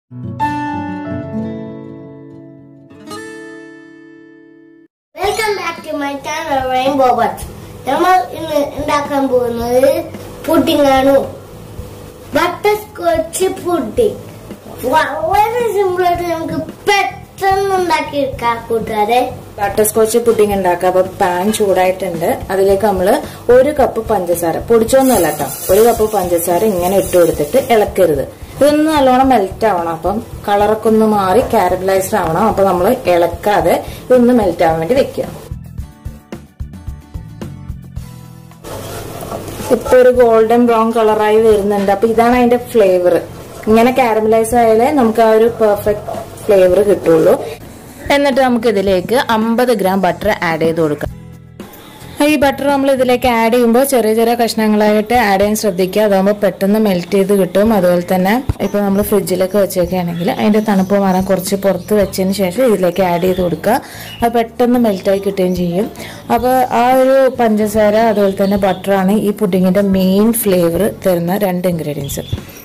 welcome back to my channel rainbow butts നമ്മൾ ഇന്ന് ഉണ്ടാക്കാൻ പോകുന്നത് പുഡിംഗ് ആണ് ബട്ടർ സ്കോച്ച് പുഡിംഗ് വളരെ സിമ്പിൾ ആയിട്ട് നമുക്ക് പെട്ടെന്ന് ഉണ്ടാക്കിയെടുക്കാം കൂട്ടുകാരെ ബട്ടർ സ്കോച്ച് പുഡിംഗ് ഉണ്ടാക്കാം അപ്പൊ പാൻ ചൂടായിട്ടുണ്ട് അതിലേക്ക് നമ്മള് ഒരു കപ്പ് പഞ്ചസാര പൊടിച്ചൊന്നുമല്ല കേട്ടോ ഒരു കപ്പ് പഞ്ചസാര ഇങ്ങനെ ഇട്ട് കൊടുത്തിട്ട് ഇളക്കരുത് ഇതൊന്ന് നല്ലോണം മെൽറ്റ് ആവണം അപ്പം കളറൊക്കെ ഒന്ന് മാറി കാരമലൈസ്ഡ് ആവണം അപ്പൊ നമ്മൾ ഇളക്കാതെ ഇതൊന്ന് മെൽറ്റ് ആവാൻ വേണ്ടി വെക്കുക ഇപ്പൊ ഒരു ഗോൾഡൻ ബ്രൗൺ കളറായി വരുന്നുണ്ട് അപ്പൊ ഇതാണ് അതിന്റെ ഫ്ലേവർ ഇങ്ങനെ കാരമലൈസ് ആയാലേ നമുക്ക് ആ ഒരു പെർഫെക്റ്റ് ഫ്ലേവർ കിട്ടുള്ളൂ എന്നിട്ട് നമുക്ക് ഇതിലേക്ക് അമ്പത് ഗ്രാം ബട്ടർ ആഡ് ചെയ്ത് കൊടുക്കാം ഈ ബട്ടർ നമ്മൾ ഇതിലേക്ക് ആഡ് ചെയ്യുമ്പോൾ ചെറിയ ചെറിയ കഷ്ണങ്ങളായിട്ട് ആഡ് ചെയ്യാൻ ശ്രദ്ധിക്കുക അതാകുമ്പോൾ പെട്ടെന്ന് മെൽറ്റ് ചെയ്ത് കിട്ടും അതുപോലെ തന്നെ ഇപ്പോൾ നമ്മൾ ഫ്രിഡ്ജിലൊക്കെ വെച്ചേക്കുകയാണെങ്കിൽ അതിന്റെ തണുപ്പ് മാറാൻ കുറച്ച് പുറത്ത് വെച്ചതിന് ശേഷം ഇതിലേക്ക് ആഡ് ചെയ്ത് കൊടുക്കുക അത് പെട്ടെന്ന് മെൽറ്റായി കിട്ടുകയും ചെയ്യും അപ്പോൾ ആ ഒരു പഞ്ചസാര അതുപോലെ തന്നെ ബട്ടറാണ് ഈ പുഡിങ്ങിന്റെ മെയിൻ ഫ്ലേവർ തരുന്ന രണ്ട് ഇൻഗ്രീഡിയൻസ്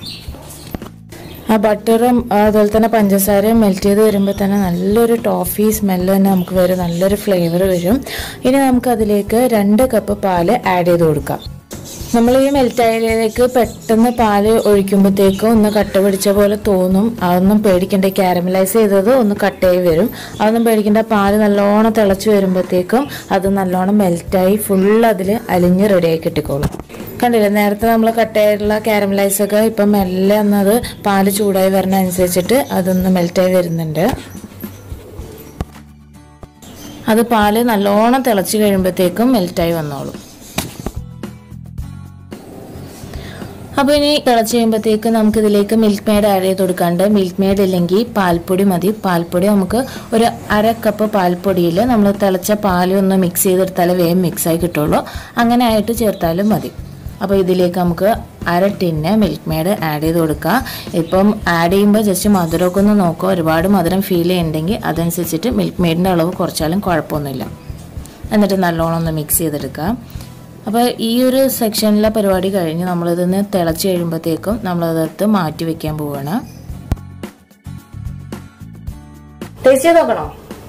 ആ ബട്ടറും അതുപോലെ തന്നെ പഞ്ചസാരയും മെൽറ്റ് ചെയ്ത് വരുമ്പോൾ തന്നെ നല്ലൊരു ടോഫി സ്മെല്ല് തന്നെ നമുക്ക് വരും നല്ലൊരു ഫ്ലേവർ വരും ഇനി നമുക്ക് അതിലേക്ക് രണ്ട് കപ്പ് പാല് ആഡ് ചെയ്ത് കൊടുക്കാം നമ്മൾ ഈ മെൽറ്റായതിലേക്ക് പെട്ടെന്ന് പാല് ഒഴിക്കുമ്പോഴത്തേക്കും ഒന്ന് കട്ട പിടിച്ച പോലെ തോന്നും അതൊന്നും പേടിക്കണ്ട കാരമലൈസ് ചെയ്തത് ഒന്ന് കട്ടയായി വരും അതൊന്നും പേടിക്കണ്ട പാല് നല്ലോണം തിളച്ച് വരുമ്പോഴത്തേക്കും അത് നല്ലോണം മെൽറ്റായി ഫുൾ അതിൽ അലിഞ്ഞ് റെഡിയായി കിട്ടിക്കോളും കണ്ടില്ലേ നേരത്തെ നമ്മൾ കട്ടയായിട്ടുള്ള കാരമലൈസ് ഒക്കെ ഇപ്പം മെല്ലെ എന്നത് പാല് ചൂടായി വരുന്ന അനുസരിച്ചിട്ട് അതൊന്ന് മെൽറ്റായി വരുന്നുണ്ട് അത് പാല് നല്ലോണം തിളച്ച് കഴിയുമ്പോഴത്തേക്കും മെൽറ്റായി വന്നോളും അപ്പോൾ ഇനി തിളച്ച് കഴിയുമ്പോഴത്തേക്ക് നമുക്ക് ഇതിലേക്ക് മിൽക്ക് മെയ്ഡ് ആഡ് ചെയ്ത് കൊടുക്കാണ്ട് മിൽക്ക് മെയ്ഡ് ഇല്ലെങ്കിൽ പാൽപ്പൊടി മതി പാൽപ്പൊടി നമുക്ക് ഒരു അര കപ്പ് പാൽപ്പൊടിയിൽ നമ്മൾ തിളച്ച പാൽ ഒന്ന് മിക്സ് ചെയ്തെടുത്താലേ വേഗം മിക്സായി കിട്ടുള്ളൂ അങ്ങനെ ആയിട്ട് ചേർത്താലും മതി അപ്പോൾ ഇതിലേക്ക് നമുക്ക് അര ടിന്ന് മിൽക്ക് മെയ്ഡ് ആഡ് ചെയ്ത് കൊടുക്കുക ഇപ്പം ആഡ് ചെയ്യുമ്പോൾ ജസ്റ്റ് മധുരമൊക്കെ ഒന്ന് നോക്കുക ഒരുപാട് മധുരം ഫീൽ ചെയ്യുന്നുണ്ടെങ്കിൽ അതനുസരിച്ചിട്ട് മിൽക്ക് മെയ്ഡിൻ്റെ അളവ് കുറച്ചാലും കുഴപ്പമൊന്നുമില്ല എന്നിട്ട് നല്ലോണം ഒന്ന് മിക്സ് ചെയ്തെടുക്കുക അപ്പോൾ ഈ ഒരു സെക്ഷനിലെ പരിപാടി കഴിഞ്ഞ് നമ്മളിതൊന്ന് തിളച്ച് കഴിയുമ്പോഴത്തേക്കും നമ്മളതെടുത്ത് മാറ്റി വെക്കാൻ പോവുകയാണ് ടേസ്റ്റ് ചെയ്ത് നോക്കണോ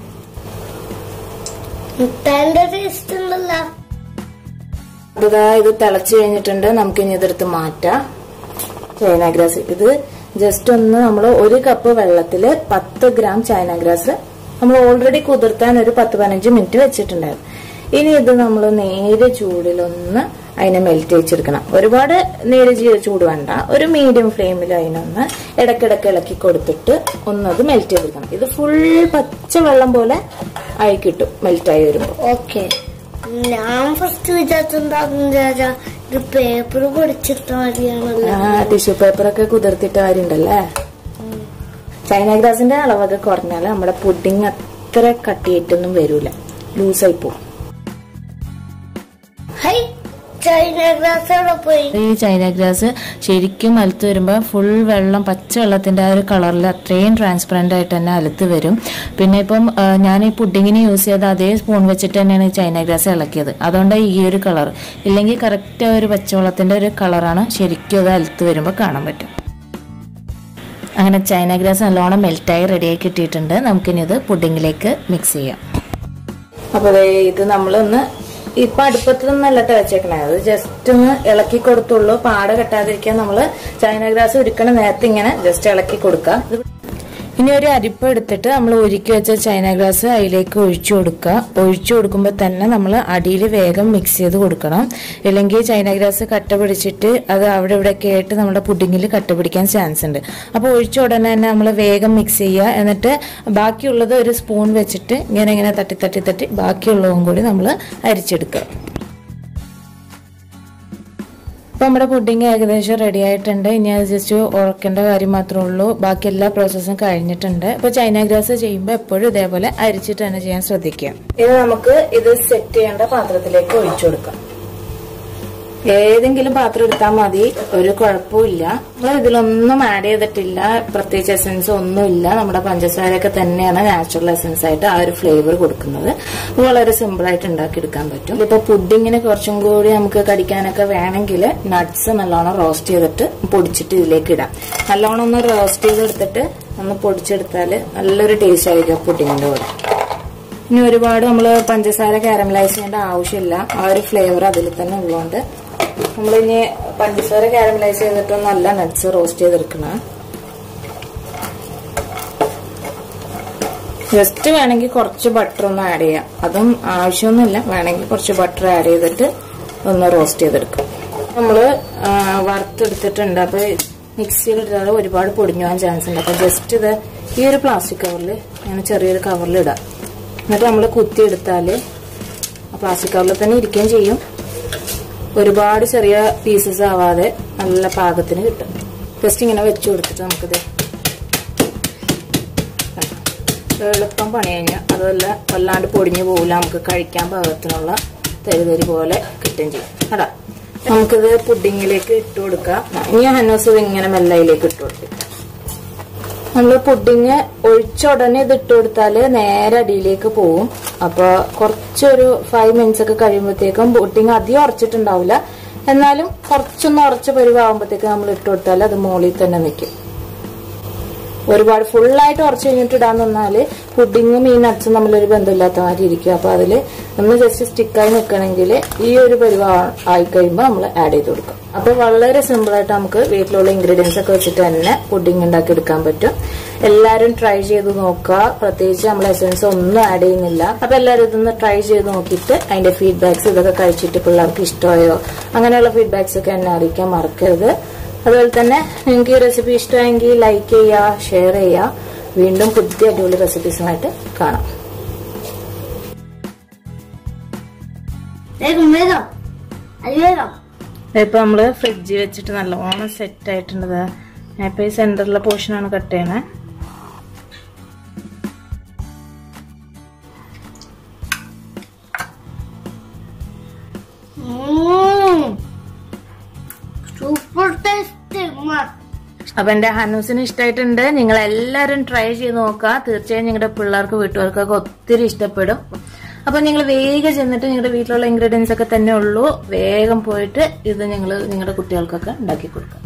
മുട്ടാന്റെ ടേസ്റ്റ് ഉണ്ടല്ലോ ഇതാ ഇത് തിളച്ച് കഴിഞ്ഞിട്ടുണ്ട് നമുക്ക് ഇനി ഇതെടുത്ത് മാറ്റാം ചൈന ഗ്രാസ് ഇത് ജസ്റ്റ് ഒന്ന് നമ്മൾ ഒരു കപ്പ് വെള്ളത്തില് പത്ത് ഗ്രാം ചൈന ഗ്രാസ് നമ്മൾ ഓൾറെഡി കുതിർത്താൻ ഒരു പത്ത് പതിനഞ്ച് മിനിറ്റ് വെച്ചിട്ടുണ്ടായിരുന്നു ഇനി ഇത് നമ്മൾ നേരെ ചൂടിലൊന്ന് അതിനെ മെൽറ്റ് വെച്ചെടുക്കണം ഒരുപാട് നേരെ ചീ- ചൂട് വേണ്ട ഒരു മീഡിയം ഫ്ലെയിമിൽ അതിനൊന്ന് ഇടക്കിടക്ക് ഇളക്കി കൊടുത്തിട്ട് ഒന്നത് മെൽറ്റ് ചെയ്തെടുക്കണം ഇത് ഫുൾ പച്ച വെള്ളം പോലെ ആയി കിട്ടും മെൽറ്റായി വരുമ്പോൾ ഓക്കെ ഞാൻ ഫസ്റ്റ് വിചാരിച്ചെന്താന്ന് വിചാരിച്ചാ ഇത് പേപ്പർ പൊടിച്ചിട്ട മതിയാണല്ലോ ടിഷ്യൂ പേപ്പറൊക്കെ കുതിർത്തിട്ട് കാര്യണ്ടല്ലേ ചൈന ഗ്രാസിന്റെ അളവൊക്കെ കുറഞ്ഞാൽ നമ്മുടെ പുഡിങ് അത്ര കട്ടിയായിട്ടൊന്നും വരൂല ലൂസായി പോകും ഹൈ ചൈന ഗ്ലാസ് അവിടെ പോയി ഈ ചൈന ഗ്രാസ് ശരിക്കും അലുത്ത് വരുമ്പോൾ ഫുൾ വെള്ളം പച്ച വെള്ളത്തിന്റെ ആ ഒരു കളറിൽ അത്രയും ട്രാൻസ്പെറന്റ് ആയിട്ട് തന്നെ അലുത്ത് വരും പിന്നെ ഇപ്പം ആ, ഞാൻ ഈ പുഡിങ്ങിന് യൂസ് ചെയ്ത അതേ സ്പൂൺ വെച്ചിട്ട് തന്നെയാണ് ഈ ചൈന ഗ്രാസ് ഇളക്കിയത് അതുകൊണ്ട് ഈ ഒരു കളർ ഇല്ലെങ്കിൽ കറക്റ്റ് ഒരു പച്ചവെള്ളത്തിന്റെ ഒരു കളറാണ് ശരിക്കും അത് അലുത്ത് വരുമ്പോൾ കാണാൻ പറ്റും അങ്ങനെ ചൈന ഗ്രാസ് നല്ലോണം മെൽറ്റായി റെഡിയായി കിട്ടിയിട്ടുണ്ട് നമുക്കിനി ഇത് പുഡിങ്ങിലേക്ക് മിക്സ് ചെയ്യാം അപ്പോൾ ഇത് നമ്മളൊന്ന് ഇപ്പൊ അടുപ്പത്തിലൊന്നല്ല വെച്ചേക്കണേ അത് ജസ്റ്റ് ഒന്ന് ഇളക്കി കൊടുത്തുള്ളൂ പാട കെട്ടാതിരിക്കാൻ നമ്മള് ചൈന ഗ്രാസ് ഉരുക്കണ നേരത്തെ ഇങ്ങനെ ജസ്റ്റ് ഇളക്കി കൊടുക്കുക ഇത് ഇനി ഒരു അരിപ്പ എടുത്തിട്ട് നമ്മൾ ഒരുക്കി വെച്ച ചൈന ഗ്ലാസ് അതിലേക്ക് ഒഴിച്ചു കൊടുക്കുക ഒഴിച്ചു കൊടുക്കുമ്പോൾ തന്നെ നമ്മൾ അടിയിൽ വേഗം മിക്സ് ചെയ്ത് കൊടുക്കണം ഇല്ലെങ്കിൽ ചൈന ഗ്ലാസ് കട്ട പിടിച്ചിട്ട് അത് അവിടെ ഇവിടെയൊക്കെ ആയിട്ട് നമ്മുടെ പുഡിങ്ങിൽ കട്ട പിടിക്കാൻ ചാൻസ് ഉണ്ട് അപ്പോൾ ഒഴിച്ച ഉടനെ തന്നെ നമ്മൾ വേഗം മിക്സ് ചെയ്യുക എന്നിട്ട് ബാക്കിയുള്ളത് ഒരു സ്പൂൺ വെച്ചിട്ട് ഇങ്ങനെ ഇങ്ങനെ തട്ടി തട്ടി തട്ടി ബാക്കിയുള്ളതും കൂടി നമ്മൾ അരിച്ചെടുക്കുക ഇപ്പൊ നമ്മുടെ പുഡിങ് ഏകദേശം റെഡി ആയിട്ടുണ്ട് ഇനി അത് ജസ്റ്റ് ഉറക്കേണ്ട കാര്യം മാത്രമേ ഉള്ളൂ ബാക്കി എല്ലാ പ്രോസസ്സും കഴിഞ്ഞിട്ടുണ്ട് ഇപ്പൊ ചൈന ഗ്രാസ് ചെയ്യുമ്പോൾ എപ്പോഴും ഇതേപോലെ അരിച്ചിട്ട് തന്നെ ചെയ്യാൻ ശ്രദ്ധിക്കുക ഇത് നമുക്ക് ഇത് സെറ്റ് ചെയ്യേണ്ട പാത്രത്തിലേക്ക് ഒഴിച്ചു കൊടുക്കാം ഏതെങ്കിലും പാത്രം എടുത്താൽ മതി ഒരു കുഴപ്പമില്ല നമ്മൾ ഇതിലൊന്നും ആഡ് ചെയ്തിട്ടില്ല പ്രത്യേകിച്ച് എസൻസ് ഒന്നുമില്ല നമ്മുടെ പഞ്ചസാരയൊക്കെ തന്നെയാണ് നാച്ചുറൽ എസൻസ് ആയിട്ട് ആ ഒരു ഫ്ലേവർ കൊടുക്കുന്നത് അപ്പൊ വളരെ സിമ്പിൾ ആയിട്ട് ഉണ്ടാക്കിയെടുക്കാൻ പറ്റും ഇപ്പൊ പുഡിങ്ങിന് കുറച്ചും കൂടി നമുക്ക് കടിക്കാനൊക്കെ വേണമെങ്കിൽ നട്ട്സ് നല്ലോണം റോസ്റ്റ് ചെയ്തിട്ട് പൊടിച്ചിട്ട് ഇതിലേക്ക് ഇടാം നല്ലോണം ഒന്ന് റോസ്റ്റ് ചെയ്തെടുത്തിട്ട് ഒന്ന് പൊടിച്ചെടുത്താൽ നല്ലൊരു ടേസ്റ്റ് ആയിരിക്കും പുഡിങ്ങിന്റെ കൂടെ ഇനി ഒരുപാട് നമ്മൾ പഞ്ചസാര കാരമലൈസ് ചെയ്യേണ്ട ആവശ്യമില്ല ആ ഒരു ഫ്ലേവർ അതിൽ തന്നെ ഉള്ളതുകൊണ്ട് നമ്മളിനി പഞ്ചസാര കാരമലൈസ് ചെയ്തിട്ട് നല്ല നട്ട്സ് റോസ്റ്റ് ചെയ്തെടുക്കണം ജസ്റ്റ് വേണമെങ്കിൽ കുറച്ച് ബട്ടർ ഒന്ന് ആഡ് ചെയ്യാം അതും ആവശ്യമൊന്നുമില്ല വേണമെങ്കിൽ കുറച്ച് ബട്ടർ ആഡ് ചെയ്തിട്ട് ഒന്ന് റോസ്റ്റ് ചെയ്തെടുക്കാം നമ്മൾ വറുത്തെടുത്തിട്ടുണ്ട് അപ്പോൾ മിക്സിയിൽ ഇട്ടാൽ ഒരുപാട് പൊടിഞ്ഞു പോകാൻ ചാൻസ് ഉണ്ട് അപ്പോൾ ജസ്റ്റ് ഇത് ഈ ഒരു പ്ലാസ്റ്റിക് കവറിൽ ഞാൻ ചെറിയൊരു കവറിൽ ഇടാം എന്നിട്ട് നമ്മൾ കുത്തിയെടുത്താൽ ആ പ്ലാസ്റ്റിക് കവറിൽ തന്നെ ഇരിക്കുകയും ചെയ്യും ഒരുപാട് ചെറിയ പീസസ് ആവാതെ നല്ല പാകത്തിന് കിട്ടും ജസ്റ്റ് ഇങ്ങനെ വെച്ചു കൊടുത്തിട്ട് നമുക്കിത് എളുപ്പം പണി കഴിഞ്ഞാൽ അതുമല്ല വല്ലാണ്ട് പൊടിഞ്ഞു പോകില്ല നമുക്ക് കഴിക്കാൻ പാകത്തിനുള്ള തരി പോലെ കിട്ടുകയും ചെയ്യും അതാ നമുക്കിത് പുഡിങ്ങിലേക്ക് ഇട്ട് കൊടുക്കാം ഇനി ഹന്നോസ് ഇത് ഇങ്ങനെ മെല്ലയിലേക്ക് ഇട്ട് കൊടുക്കും നമ്മൾ പുഡിങ് ഒഴിച്ച ഉടനെ ഇത് ഇട്ട് കൊടുത്താൽ നേരെ അടിയിലേക്ക് പോവും അപ്പൊ കുറച്ചൊരു ഫൈവ് മിനിറ്റ്സ് ഒക്കെ കഴിയുമ്പോഴത്തേക്കും പുഡിങ് അധികം ഉറച്ചിട്ടുണ്ടാവില്ല എന്നാലും കുറച്ചൊന്ന് ഉറച്ച പരിവാകുമ്പോഴത്തേക്ക് നമ്മൾ ഇട്ട് കൊടുത്താൽ അത് മുകളിൽ തന്നെ നിൽക്കും ഒരുപാട് ഫുള്ളായിട്ട് ഉറച്ചു കഴിഞ്ഞിട്ട് ഇടാൻ നിന്നാല് പുഡിങ്ങും ഈ നട്ട്സും തമ്മിലൊരു ബന്ധമില്ലാത്ത മാതിരി ഇരിക്കും അപ്പൊ അതില് ഒന്ന് ജസ്റ്റ് സ്റ്റിക്കായി നിൽക്കണമെങ്കിൽ ഈ ഒരു പരിവ ആയി കഴിയുമ്പോൾ നമ്മൾ ആഡ് ചെയ്ത് കൊടുക്കും അപ്പൊ വളരെ സിമ്പിൾ ആയിട്ട് നമുക്ക് വീട്ടിലുള്ള ഇൻഗ്രീഡിയൻസ് ഒക്കെ വെച്ചിട്ട് തന്നെ പുഡിങ് ഉണ്ടാക്കി എടുക്കാൻ പറ്റും എല്ലാവരും ട്രൈ ചെയ്ത് നോക്കുക പ്രത്യേകിച്ച് നമ്മൾ എസൻസ് ഒന്നും ആഡ് ചെയ്യുന്നില്ല അപ്പൊ എല്ലാവരും ഇതൊന്ന് ട്രൈ ചെയ്ത് നോക്കിയിട്ട് അതിന്റെ ഫീഡ്ബാക്സ് ഇതൊക്കെ കഴിച്ചിട്ട് പിള്ളേർക്ക് ഇഷ്ടമായോ അങ്ങനെയുള്ള ഫീഡ്ബാക്സ് ഒക്കെ എന്നെ അറിയിക്കാൻ മറക്കരുത് അതുപോലെ തന്നെ നിങ്ങൾക്ക് ഈ റെസിപ്പി ഇഷ്ടമായെങ്കിൽ ലൈക്ക് ചെയ്യുക ഷെയർ ചെയ്യുക വീണ്ടും പുതിയ അടിപൊളി റെസിപ്പീസുമായിട്ട് കാണാം വേഗം വേഗം അത് വേഗം ഇപ്പൊ നമ്മള് ഫ്രിഡ്ജിൽ വെച്ചിട്ട് നല്ലോണം സെറ്റ് ആയിട്ടുണ്ട് ഞാൻ ഇപ്പൊ ഈ സെന്ററിലെ പോർഷനാണ് കട്ട് ചെയ്യണേ സൂപ്പർ ടേസ്റ്റ് അപ്പൊ എന്റെ ഹനൂസിന് ഇഷ്ടമായിട്ടുണ്ട് നിങ്ങൾ എല്ലാവരും ട്രൈ ചെയ്ത് നോക്കുക തീർച്ചയായും നിങ്ങളുടെ പിള്ളേർക്ക് വീട്ടുകാർക്കൊക്കെ ഒത്തിരി ഇഷ്ടപ്പെടും അപ്പൊ നിങ്ങൾ വേഗം ചെന്നിട്ട് നിങ്ങളുടെ വീട്ടിലുള്ള ഇൻഗ്രീഡിയൻസ് ഒക്കെ തന്നെ ഉള്ളൂ വേഗം പോയിട്ട് ഇത് നിങ്ങൾ നിങ്ങളുടെ കുട്ടികൾക്കൊക്കെ ഉണ്ടാക്കി കൊടുക്കുക